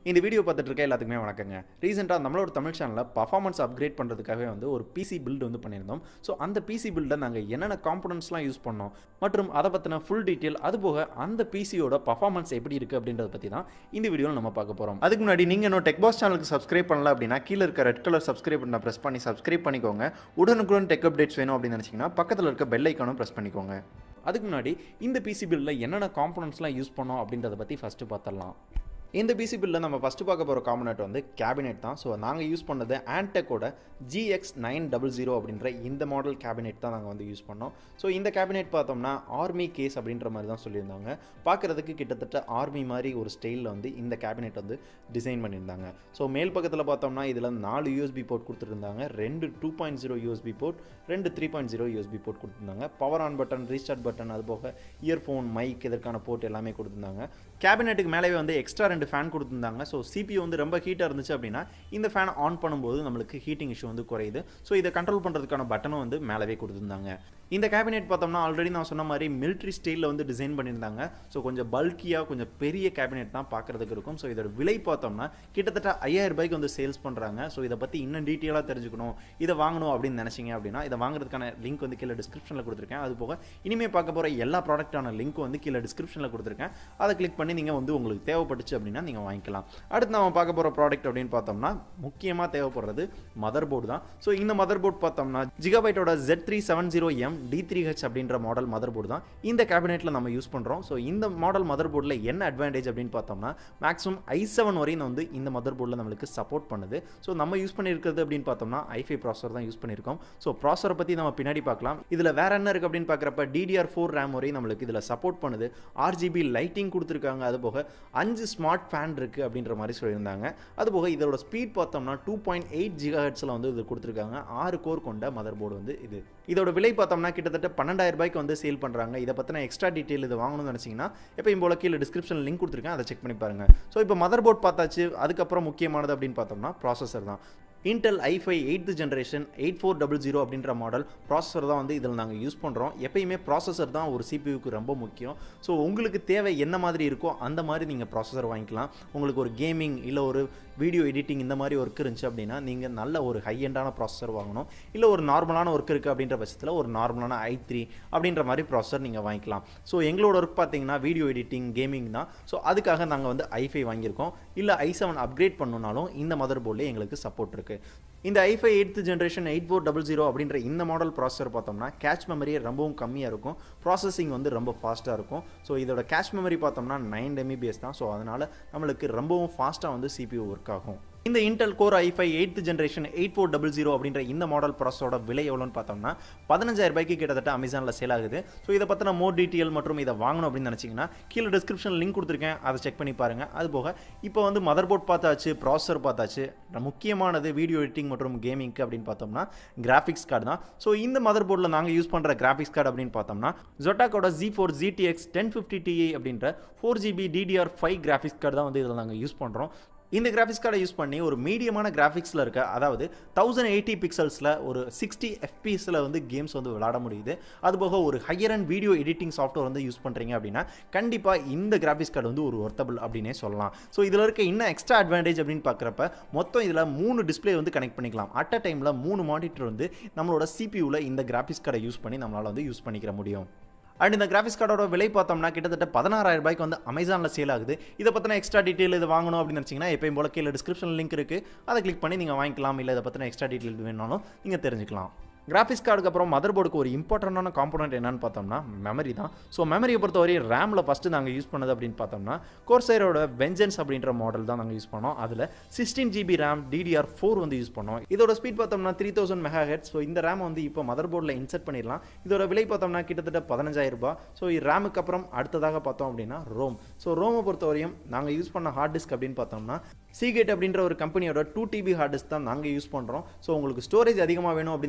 இந்த வீடியோ பார்த்துட்டு இருக்க எல்லாத்துக்குமே வணக்கங்க ரீசெண்டாக நம்மளோட தமிழ் சேனலில் பர்ஃபார்மன்ஸ் அப்கிரேட் பண்ணுறதுக்காகவே வந்து ஒரு பிசி பில்டு வந்து பண்ணியிருந்தோம் ஸோ அந்த பிசி பில்டை நாங்கள் என்னென்ன காம்பனன்ட்ஸ்லாம் யூஸ் பண்ணோம் மற்றும் அதை பற்றின ஃபுல் டீட்டெயில் அது போக அந்த பிசியோட பர்ஃபார்மன்ஸ் எப்படி இருக்குது அப்படின்றத பற்றி தான் இந்த வீடியோவில் நம்ம பார்க்க போகிறோம் அதுக்கு முன்னாடி நீங்கள் இன்னும் டெக் பாஸ் சேனலுக்கு சப்ஸ்கிரைப் பண்ணல அப்படின்னா கீழே இருக்க ரெட் கலர் சப்ஸ்கிரைப் பண்ண ப்ரெஸ் பண்ணி சப்ஸ்கிரைப் பண்ணிக்கோங்க உடனுக்குடன் டெக் அப்டேட்ஸ் வேணும் அப்படின்னு நினச்சிங்கன்னா பக்கத்தில் இருக்க பெல் ஐக்கானும் ப்ரெஸ் பண்ணிக்கோங்க அதுக்கு முன்னாடி இந்த பிசி பில்லில் என்னென்ன காம்பனன்ட்ஸ்லாம் யூஸ் பண்ணோம் அப்படின்றத பற்றி ஃபஸ்ட்டு பார்த்துடலாம் இந்த பிசி பில்லில் நம்ம ஃபஸ்ட்டு பார்க்க போகிற காம்பனட் வந்து கேபினெட் தான் ஸோ நாங்கள் யூஸ் பண்ணது ஆன்டெக்கோட ஜிஎக்ஸ் நைன் டபுள் ஜீரோ அப்படின்ற இந்த மாடல் கேபினெட் தான் நாங்கள் வந்து யூஸ் பண்ணோம் ஸோ இந்த கேபினெட் பார்த்தோம்னா ஆர்மி கேஸ் அப்படின்ற மாதிரி தான் சொல்லியிருந்தாங்க பார்க்குறதுக்கு கிட்டத்தட்ட ஆர்மி மாதிரி ஒரு ஸ்டைலில் வந்து இந்த கேபினெட் வந்து டிசைன் பண்ணியிருந்தாங்க ஸோ மேல் பக்கத்தில் பார்த்தோம்னா இதில் நாலு யூஎஸ்பி போர்ட் கொடுத்துருந்தாங்க ரெண்டு two point zero USB port ரெண்டு three point zero USB port கொடுத்துருந்தாங்க power on button restart button அது போக இயர்ஃபோன் மைக் இதற்கான போர்ட் எல்லாமே கொடுத்துருந்தாங்க கேபினெட்டுக்கு மேலேயே வந்து எக்ஸ்ட்ரா ரெண்டு ஃபேன் கொடுத்துருந்தாங்க ஸோ சிபியூ வந்து ரொம்ப ஹீட்டாக இருந்துச்சு அப்படின்னா இந்த ஃபேன் ஆன் பண்ணும்போது நம்மளுக்கு ஹீட்டிங் இஷ்யூ வந்து குறையுது ஸோ இதை கண்ட்ரோல் பண்ணுறதுக்கான பட்டனும் வந்து மேலவே கொடுத்துருந்தாங்க இந்த கேபினெட் பார்த்தோம்னா ஆல்ரெடி நான் சொன்ன மாதிரி மிலிட்ரி ஸ்டைலில் வந்து டிசைன் பண்ணியிருந்தாங்க ஸோ கொஞ்சம் பல்கியாக கொஞ்சம் பெரிய கேபினெட் தான் பார்க்குறதுக்கு இருக்கும் ஸோ இதோட விலை பார்த்தோம்னா கிட்டத்தட்ட ஐயாயிரம் ரூபாய்க்கு வந்து சேல்ஸ் பண்ணுறாங்க ஸோ இதை பற்றி இன்னும் டீட்டெயிலாக தெரிஞ்சுக்கணும் இதை வாங்கணும் அப்படின்னு நினச்சிங்க அப்படின்னா இதை வாங்குறதுக்கான லிங்க் வந்து கீழே டிஸ்கிரிப்ஷனில் கொடுத்துருக்கேன் அது போக இனிமேல் பார்க்க போகிற எல்லா ப்ராடக்ட்டான லிங்க் வந்து கீழே டிஸ்கிரிப்ஷனில் கொடுத்துருக்கேன் அதை கிளிக் பண்ணி நீங்கள் வந்து உங்களுக்கு தேவைப்பட்டுச்சு அப்படின்னா நீங்கள் வாங்கிக்கலாம் அடுத்து நம்ம பார்க்க போகிற ப்ராடக்ட் அப்படின்னு பார்த்தோம்னா முக்கியமாக தேவைப்படுறது மதர் போர்டு தான் ஸோ இந்த மதர் போர்டு பார்த்தோம்னா ஜிகாபைட்டோட Z three seven zero M D three H அப்படின்ற மாடல் மதர் போர்டு தான் இந்த கேபினெட்டில் நம்ம யூஸ் பண்ணுறோம் ஸோ இந்த மாடல் மதர் போர்டில் என்ன அட்வான்டேஜ் அப்படின்னு பார்த்தோம்னா மேக்ஸிமம் ஐ செவன் வரையும் வந்து இந்த மதர் போர்டில் நம்மளுக்கு சப்போர்ட் பண்ணுது ஸோ நம்ம யூஸ் பண்ணியிருக்கிறது அப்படின்னு பார்த்தோம்னா ஐஃபை ப்ராசர் தான் யூஸ் பண்ணியிருக்கோம் ஸோ ப்ராசரை பற்றி நம்ம பின்னாடி பார்க்கலாம் இதில் வேற என்ன இருக்குது அப்படின்னு பார்க்குறப்ப டிடிஆர் ஃபோர் ரேம் வரையும் நம்மளுக்கு இதில் சப்போர்ட் பண்ணுது ஆர்ஜிபி லைட்டிங் கொடுத்துருக்காங்க அது போக அஞ்சு ஸ்மார்ட் ஃபேன் இருக்குது அப்படின்ற மாதிரி சொல்லியிருந்தாங்க அது போக இதோட ஸ்பீட் பார்த்தோம்னா டூ பாயிண்ட் எயிட் ஜிகா ஹெட்ஸில் வந்து இது கொடுத்துருக்காங்க ஆறு கோர் கொண்ட மதர் போர்டு வந்து இது இதோட விலை பார்த்தோம்னா கிட்டத்தட்ட பன்னெண்டாயிரம் ரூபாய்க்கு வந்து சேல் பண்ணுறாங்க இதை பற்றின எக்ஸ்ட்ரா டீட்டெயில் இது வாங்கணும்னு நினச்சிங்கன்னா எப்பயும் போல கீழே டிஸ்கிரிப்ஷன் லிங்க் கொடுத்துருக்கேன் அதை செக் பண்ணி பாருங்கள் ஸோ இப்போ மதர் போர்ட் பார்த்தாச்சு அதுக்கப்புறம் முக்கியமானது அப்படின்னு பார்த்தோம்னா ப்ராசஸர் தான் Intel i five eighth generation eight four double zero அப்படின்ற மாடல் ப்ராசஸர் தான் வந்து இதில் நாங்கள் யூஸ் பண்ணுறோம் எப்பயுமே ப்ராசஸர் தான் ஒரு சிபியூக்கு ரொம்ப முக்கியம் ஸோ உங்களுக்கு தேவை என்ன மாதிரி இருக்கோ அந்த மாதிரி நீங்கள் ப்ராசஸர் வாங்கிக்கலாம் உங்களுக்கு ஒரு கேமிங் இல்லை ஒரு வீடியோ எடிட்டிங் இந்த மாதிரி ஒர்க் இருந்துச்சு அப்படின்னா நீங்கள் நல்ல ஒரு ஹை எண்டான ப்ராசஸர் வாங்கணும் இல்லை ஒரு நார்மலான ஒர்க் இருக்குது அப்படின்ற பட்சத்தில் ஒரு நார்மலான ஐ த்ரீ அப்படின்ற மாதிரி ப்ராசஸர் நீங்கள் வாங்கிக்கலாம் ஸோ எங்களோட ஒர்க் பார்த்தீங்கன்னா வீடியோ எடிட்டிங் கேமிங் தான் ஸோ அதுக்காக நாங்கள் வந்து ஐஃபை வாங்கியிருக்கோம் இல்லை ஐ செவன் அப்கிரேட் பண்ணணுனாலும் இந்த மதர் போர்டில் எங்களுக்கு சப்போர்ட் இருக்குது இந்த i five eighth generation eight four double zero அப்படின்ற இந்த மாடல் ப்ராசஸர் பார்த்தோம்னா கேஷ் மெமரி ரொம்பவும் கம்மியாக இருக்கும் ப்ராசஸிங் வந்து ரொம்ப ஃபாஸ்ட்டாக இருக்கும் ஸோ இதோட கேஷ் மெமரி பார்த்தோம்னா நைன் எம்பிபிஎஸ் தான் ஸோ அதனால் நம்மளுக்கு ரொம்பவும் ஃபாஸ்ட்டாக வந்து சிபியூ ஒர்க் ஆகும் இந்த Intel core i five eighth generation eight four double zero அப்படின்ற இந்த மாடல் ப்ராசஸோட விலை எவ்வளோன்னு பார்த்தோம்னா பதினஞ்சாயிரம் ரூபாய்க்கு கிட்டத்தட்ட அமேசானில் சேல் ஆகுது ஸோ இதை பற்றின மோர் டீட்டெயில் மற்றும் இதை வாங்கணும் அப்படின்னு நினச்சிங்கன்னா கீழே டிஸ்கிரிப்ஷன் லிங்க் கொடுத்துருக்கேன் அதை செக் பண்ணி பாருங்கள் அது போக இப்போ வந்து மதர் போர்ட் பார்த்தாச்சு ப்ராசஸர் பார்த்தாச்சு முக்கியமானது வீடியோ எடிட்டிங் மற்றும் கேமிங்க்கு அப்படின்னு பார்த்தோம்னா கிராஃபிக்ஸ் கார்டு தான் ஸோ இந்த மதர் போர்டில் நாங்கள் யூஸ் பண்ணுற கிராஃபிக்ஸ் கார்டு அப்படின்னு பார்த்தோம்னா ஜொட்டாக்கோட G four GTX ten fifty Ti அப்படின்ற four GB DDR five graphics card தான் வந்து இதில் நாங்கள் யூஸ் பண்ணுறோம் இந்த கிராஃபிக்ஸ் கார்டை யூஸ் பண்ணி ஒரு மீடியமான கிராஃபிக்ஸில் இருக்க அதாவது தௌசண்ட் எயிட்டி பிக்சல்ஸில் ஒரு சிக்ஸ்டி எஃபிஎஸில் வந்து கேம்ஸ் வந்து விளாட முடியுது அதுபோக ஒரு higher end video editing software வந்து யூஸ் பண்ணுறீங்க அப்படின்னா கண்டிப்பாக இந்த கிராஃபிக்ஸ் கார்டு வந்து ஒரு ஒர்த்தபிள் அப்படின்னே சொல்லலாம் ஸோ இதில் இருக்க இன்னும் எக்ஸ்ட்ரா அட்வான்டேஜ் அப்படின்னு பார்க்குறப்ப மொத்தம் இதில் மூணு டிஸ்பிளே வந்து கனெக்ட் பண்ணிக்கலாம் அட் அ டைமில் மூணு மானிட்டர் வந்து நம்மளோட சிபியூவில் இந்த கிராஃபிக்ஸ் கார்டை யூஸ் பண்ணி நம்மளால் வந்து யூஸ் பண்ணிக்கிற முடியும் அண்ட் இந்த கிராஃபிக்ஸ் கார்டோட விலை பார்த்தோம்னா கிட்டத்தட்ட பதினாறாயிரம் ரூபாய்க்கு வந்து அமேசானில் சேல் ஆகுது இதை பற்றின எக்ஸ்ட்ரா டீட்டெயில் இது வாங்கணும் அப்படின்னு நினச்சிங்கன்னா எப்பயும் போல கீழே டிஸ்கிரிப்ஷன் லிங்க் இருக்குது அதை கிளிக் பண்ணி நீங்கள் வாங்கிக்கலாம் இல்லை இதை பற்றின எக்ஸ்ட்ரா டீட்டெயில் வேணாலும் நீங்கள் தெரிஞ்சுக்கலாம் கிராஃபிக்ஸ் கார்டுக்கு அப்புறம் மதர் போர்டுக்கு ஒரு இம்பார்ட்டண்டான காம்பனண்ட் என்னன்னு பார்த்தோம்னா மெமரி தான் ஸோ மெமரியை பொறுத்தவரை ரேமில் ஃபஸ்ட்டு நாங்கள் யூஸ் பண்ணது அப்படின்னு பார்த்தோம்னா கோர்சைரோட வெஞ்சன்ஸ் அப்படின்ற மாடல் தான் நாங்கள் யூஸ் பண்ணோம் அதில் sixteen GB RAM DDR four வந்து யூஸ் பண்ணோம் இதோட ஸ்பீட் பார்த்தோம்னா three thousand megahertz so இந்த ரேம் வந்து இப்போ மதர் போர்டில் இன்செர்ட் பண்ணிடலாம் இதோட விலை பார்த்தோம்னா கிட்டத்தட்ட பதினஞ்சாயிரம் ரூபாய் ஸோ ரேமுக்கு அப்புறம் அடுத்ததாக பார்த்தோம் அப்படின்னா ரோம் ஸோ ரோமை பொறுத்தவரையும் நாங்கள் யூஸ் பண்ண ஹார்ட் டிஸ்க் அப்படின்னு பார்த்தோம்னா சீகேட் அப்படின்ற ஒரு கம்பெனியோட டூ டிபி ஹார்ட் டிஸ்க் தான் நாங்கள் யூஸ் பண்ணுறோம் ஸோ உங்களுக்கு ஸ்டோரேஜ் அதிகமாக வேணும் அப்படின்னு நினச்சிங்கன்னா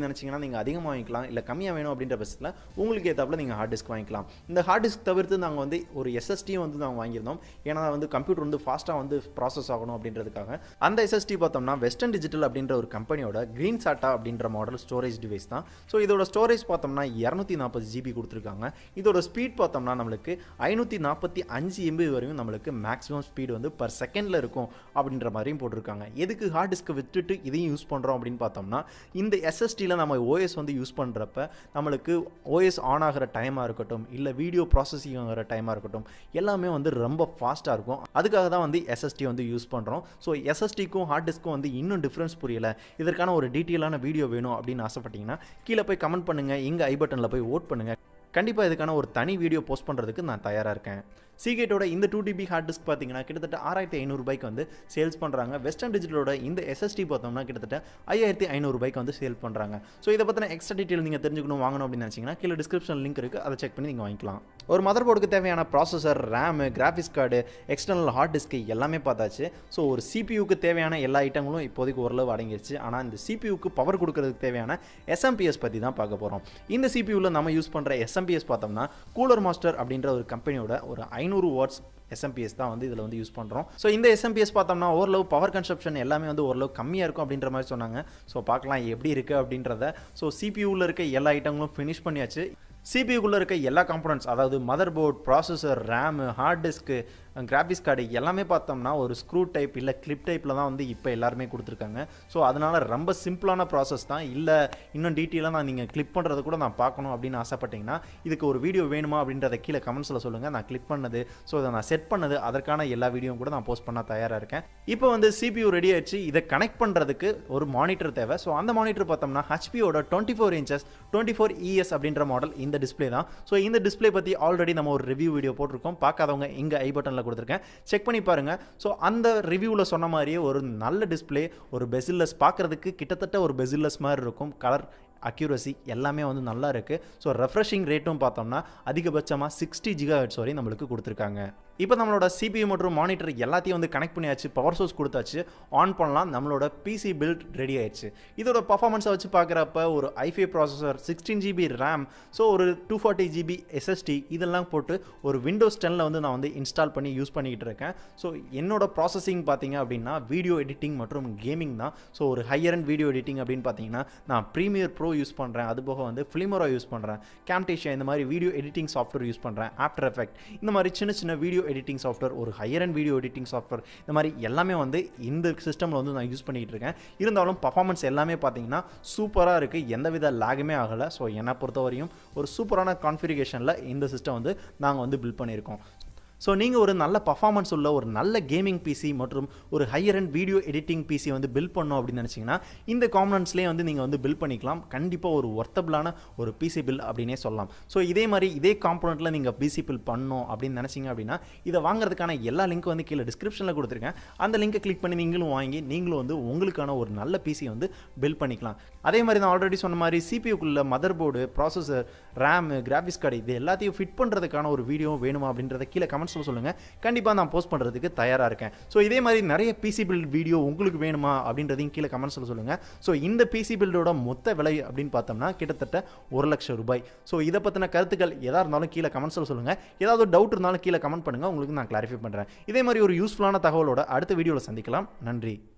நீங்கள் அதிகமாக வாங்கிக்கலாம் இல்லை கம்மியாக வேணும் அப்படின்ற பட்சத்தில் உங்களுக்கு ஏற்றாப்புல நீங்கள் ஹார்ட் டிஸ்க் வாங்கிக்கலாம் இந்த ஹார்ட் டிஸ்க் தவிர்த்து நாங்கள் வந்து ஒரு எஸ்எஸ்டியும் வந்து நாங்கள் வாங்கியிருந்தோம் ஏன்னா வந்து கம்ப்யூட்டர் வந்து ஃபாஸ்ட்டாக வந்து ப்ராசஸ் ஆகணும் அப்படின்றதுக்காக அந்த எஸ்எஸ்டி பார்த்தோம்னா வெஸ்டர்ன் டிஜிட்டல் அப்படின்ற ஒரு கம்பெனியோட க்ரீன் சாட்டா அப்படின்ற மாடல் ஸ்டோரேஜ் டிவைஸ் தான் ஸோ இதோட ஸ்டோரேஜ் பார்த்தோம்னா இரநூத்தி நாற்பது ஜிபி கொடுத்துருக்காங்க இதோட ஸ்பீட் பார்த்தோம்னா நம்மளுக்கு ஐநூற்றி நாற்பத்தி அஞ்சு எம்பி வரையும் நம்மளுக்கு மேக்ஸிமம் ஸ்பீட் வந்து பர் செகண்டில் இருக்கும் அப்படின்ற மாதிரியும் போட்டிருக்காங்க எதுக்கு ஹார்ட் டிஸ்க்கை விட்டுட்டு இதையும் யூஸ் பண்ணுறோம் அப்படின்னு பார்த்தோம்னா இந்த எஸ்எஸ்டியில் நம்ம ஓஎஸ் வந்து யூஸ் பண்ணுறப்ப நம்மளுக்கு ஓஎஸ் ஆன் ஆகிற டைமாக இருக்கட்டும் இல்லை வீடியோ ப்ராசஸிங் ஆகிற டைமாக இருக்கட்டும் எல்லாமே வந்து ரொம்ப ஃபாஸ்ட்டாக இருக்கும் அதுக்காக தான் வந்து எஸ்எஸ்டி வந்து யூஸ் பண்ணுறோம் ஸோ எஸ்எஸ்டிக்கும் ஹார்ட் டிஸ்க்கும் வந்து இன்னும் டிஃப்ரென்ஸ் புரியல இதற்கான ஒரு டீட்டெயிலான வீடியோ வேணும் அப்படின்னு ஆசைப்பட்டீங்கன்னா கீழே போய் கமெண்ட் பண்ணுங்கள் எங்கள் ஐ பட்டனில் போய் ஓட் பண்ணுங்கள் கண்டிப்பாக இதுக்கான ஒரு தனி வீடியோ போஸ்ட் பண்ணுறதுக்கு நான் தயாராக இருக்கேன் சீகேட்டோட இந்த டூ டிபி ஹார்ட் டிஸ்க் பார்த்தீங்கன்னா கிட்டத்தட்ட ஆறாயிரத்தி ஐநூறுபாய்க்கு வந்து சேல்ஸ் பண்ணுறாங்க வெஸ்டர்ன் டிஜிட்டலோட இந்த எஸ்எஸ்டி பார்த்தோம்னா கிட்டத்தட்ட ஐயாயிரத்தி ஐநூறுபாய்க்கு வந்து சேல் பண்ணுறாங்க ஸோ இதை பற்றின எக்ஸ்ட்ரா டீட்டெயில் நீங்கள் தெரிஞ்சுக்கணும் வாங்கணும் அப்படின்னு நினச்சிங்கன்னா கீழே டிஸ்கிரிப்ஷன் லிங்க் இருக்குது அதை செக் பண்ணி நீங்கள் வாங்கிக்கலாம் ஒரு மதர் போர்டுக்கு தேவையான processor RAM graphics card external hard disk எல்லாமே பார்த்தாச்சு ஸோ ஒரு சிபியூக்கு தேவையான எல்லா ஐட்டங்களும் இப்போதைக்கு ஓரளவு அடங்கிடுச்சு ஆனால் இந்த சிபியூக்கு பவர் கொடுக்கறதுக்கு தேவையான எஸ்எம்பிஎஸ் பற்றி தான் பார்க்க போகிறோம் இந்த சிபியூவில் நம்ம யூஸ் பண்ணுற எஸ்எம்பிஎஸ் பார்த்தோம்னா கூலர் மாஸ்டர் அப்படின்ற ஒரு கம்பெனியோட ஒரு ஐநூறு வாட்ஸ் எஸ்எம்பிஎஸ் தான் வந்து இதில் வந்து யூஸ் பண்ணுறோம் ஸோ இந்த எஸ்எம்பிஎஸ் பார்த்தோம்னா ஓரளவு பவர் கன்சப்ஷன் எல்லாமே வந்து ஓரளவு கம்மியாக இருக்கும் அப்படின்ற மாதிரி சொன்னாங்க ஸோ பார்க்கலாம் எப்படி இருக்குது அப்படின்றத ஸோ சிபியூவில் இருக்க எல்லா ஐட்டங்களும் ஃபினிஷ் பண்ணியாச்சு சிபியூக்குள்ளே இருக்க எல்லா காம்பனன்ட்ஸ் அதாவது mother board processor RAM hard disk graphics card எல்லாமே பார்த்தோம்னா ஒரு ஸ்க்ரூ டைப் இல்லை கிளிப் டைப்பில் தான் வந்து இப்போ எல்லாருமே கொடுத்துருக்காங்க ஸோ அதனால் ரொம்ப சிம்பிளான ப்ராசஸ் தான் இல்லை இன்னும் டீட்டெயிலாக நான் நீங்கள் கிளிக் பண்ணுறது கூட நான் பார்க்கணும் அப்படின்னு ஆசைப்பட்டீங்கன்னா இதுக்கு ஒரு வீடியோ வேணுமா அப்படின்றத கீழே கமெண்ட்ஸில் சொல்லுங்கள் நான் கிளிக் பண்ணது ஸோ இதை நான் செட் பண்ணது அதற்கான எல்லா வீடியோவும் கூட நான் போஸ்ட் பண்ண தயாராக இருக்கேன் இப்போ வந்து சிபியூ ரெடி ஆயிடுச்சு இதை கனெக்ட் பண்ணுறதுக்கு ஒரு மானிட்டர் தேவை ஸோ அந்த மானிட்டர் பார்த்தோம்னா ஹச்பியோட twenty four inches twenty four ES அப்படின்ற மாடல் இந்த டிஸ்பிளே தான் ஸோ இந்த டிஸ்பிளே பற்றி ஆல்ரெடி நம்ம ஒரு ரிவ்யூ வீடியோ போட்டிருக்கோம் பார்க்காதவங்க இங்கே ஐ பட்டனில் கொடுத்துருக்கேன் செக் பண்ணி பாருங்கள் ஸோ அந்த ரிவ்யூவில் சொன்ன மாதிரியே ஒரு நல்ல டிஸ்பிளே ஒரு பெசில்லஸ் பார்க்குறதுக்கு கிட்டத்தட்ட ஒரு பெசில்லஸ் மாதிரி இருக்கும் கலர் அக்யூரசி எல்லாமே வந்து நல்லா இருக்குது ஸோ ரெஃப்ரெஷிங் ரேட்டும் பார்த்தோம்னா அதிகபட்சமாக சிக்ஸ்டி ஜிகா ஹெட்ஸ் வரையும் நம்மளுக்கு கொடுத்துருக்காங்க இப்போ நம்மளோட சிபியூ மற்றும் மானிட்டர் எல்லாத்தையும் வந்து கனெக்ட் பண்ணியாச்சு பவர் சோர்ஸ் கொடுத்தாச்சு ஆன் பண்ணலாம் நம்மளோட பிசி பில்ட் ரெடி ஆயிடுச்சு இதோட பர்ஃபார்மன்ஸை வச்சு பார்க்குறப்ப ஒரு i five processor sixteen GB RAM so ஒரு டூ ஃபார்ட்டி ஜிபி எஸ்எஸ்டி இதெல்லாம் போட்டு ஒரு விண்டோஸ் டெனில் வந்து நான் வந்து இன்ஸ்டால் பண்ணி யூஸ் பண்ணிக்கிட்டு இருக்கேன் ஸோ என்னோட ப்ராசஸிங் பார்த்தீங்க அப்படின்னா வீடியோ எடிட்டிங் மற்றும் கேமிங் தான் ஸோ ஒரு ஹையர் அண்ட் வீடியோ எடிட்டிங் அப்படின்னு பார்த்தீங்கன்னா நான் ப்ரீமியர் ப்ரோ யூஸ் பண்ணுறேன் அது போக வந்து ஃபிலிமரா யூஸ் பண்ணுறேன் கேம்டேஷியா இந்த மாதிரி வீடியோ எடிட்டிங் சாஃப்ட்வேர் யூஸ் பண்ணுறேன் ஆஃப்டர் எஃபெக்ட் இந்த மாதிரி சின்ன சின்ன வீடியோ எடிட்டிங் சாஃப்ட்வேர் ஒரு higher end video editing software இந்த மாதிரி எல்லாமே வந்து இந்த சிஸ்டமில் வந்து நான் யூஸ் பண்ணிகிட்டு இருக்கேன் இருந்தாலும் பர்ஃபார்மன்ஸ் எல்லாமே பார்த்தீங்கன்னா சூப்பராக இருக்குது எந்தவித லேகுமே ஆகலை ஸோ என்னை பொறுத்தவரையும் ஒரு சூப்பரான கான்ஃபிகரேஷனில் இந்த சிஸ்டம் வந்து நாங்கள் வந்து பில்ட் பண்ணியிருக்கோம் ஸோ நீங்கள் ஒரு நல்ல பர்ஃபார்மன்ஸ் உள்ள ஒரு நல்ல கேமிங் பிசி மற்றும் ஒரு higher end video editing PC வந்து பில்ட் பண்ணோம் அப்படின்னு நினச்சிங்கன்னா இந்த காம்பனன்ட்ஸ்லேயே வந்து நீங்கள் வந்து பில்ட் பண்ணிக்கலாம் கண்டிப்பாக ஒரு ஒர்த்தபிளான ஒரு பிசி பில் அப்படின்னே சொல்லலாம் ஸோ இதே மாதிரி இதே காம்பனண்ட்டில் நீங்கள் பிசி பில் பண்ணணும் அப்படின்னு நினச்சிங்க அப்படின்னா இதை வாங்குறதுக்கான எல்லா லிங்க்கும் வந்து கீழே டிஸ்கிரிப்ஷனில் கொடுத்துருக்கேன் அந்த லிங்கை கிளிக் பண்ணி நீங்களும் வாங்கி நீங்களும் வந்து உங்களுக்கான ஒரு நல்ல பிசி வந்து பில்ட் பண்ணிக்கலாம் அதே மாதிரி நான் ஆல்ரெடி சொன்ன மாதிரி சிபியூக்குள்ள mother board processor RAM graphics card இது எல்லாத்தையும் ஃபிட் பண்ணுறதுக்கான ஒரு வீடியோ வேணுமா அப்படின்றத கீழே கமெண்ட்ஸில் சொல்லுங்கள் கண்டிப்பாக நான் போஸ்ட் பண்ணுறதுக்கு தயாராக இருக்கேன் ஸோ இதே மாதிரி நிறைய பிசி பில்ட் வீடியோ உங்களுக்கு வேணுமா அப்படின்றதையும் கீழே கமெண்ட்ஸில் சொல்லுங்கள் ஸோ இந்த பிசி பில்டோட மொத்த விலை அப்படின்னு பார்த்தோம்னா கிட்டத்தட்ட ஒரு லட்சம் ரூபாய் ஸோ இதை பற்றின கருத்துக்கள் எதாக இருந்தாலும் கீழே கமெண்ட்ஸில் சொல்லுங்கள் ஏதாவது டவுட் இருந்தாலும் கீழே கமெண்ட் பண்ணுங்கள் உங்களுக்கு நான் கிளாரிஃபை பண்ணுறேன் இதே மாதிரி ஒரு யூஸ்ஃபுல்லான தகவலோட அடுத்த வீடியோவில் சந்திக்கலாம் நன்றி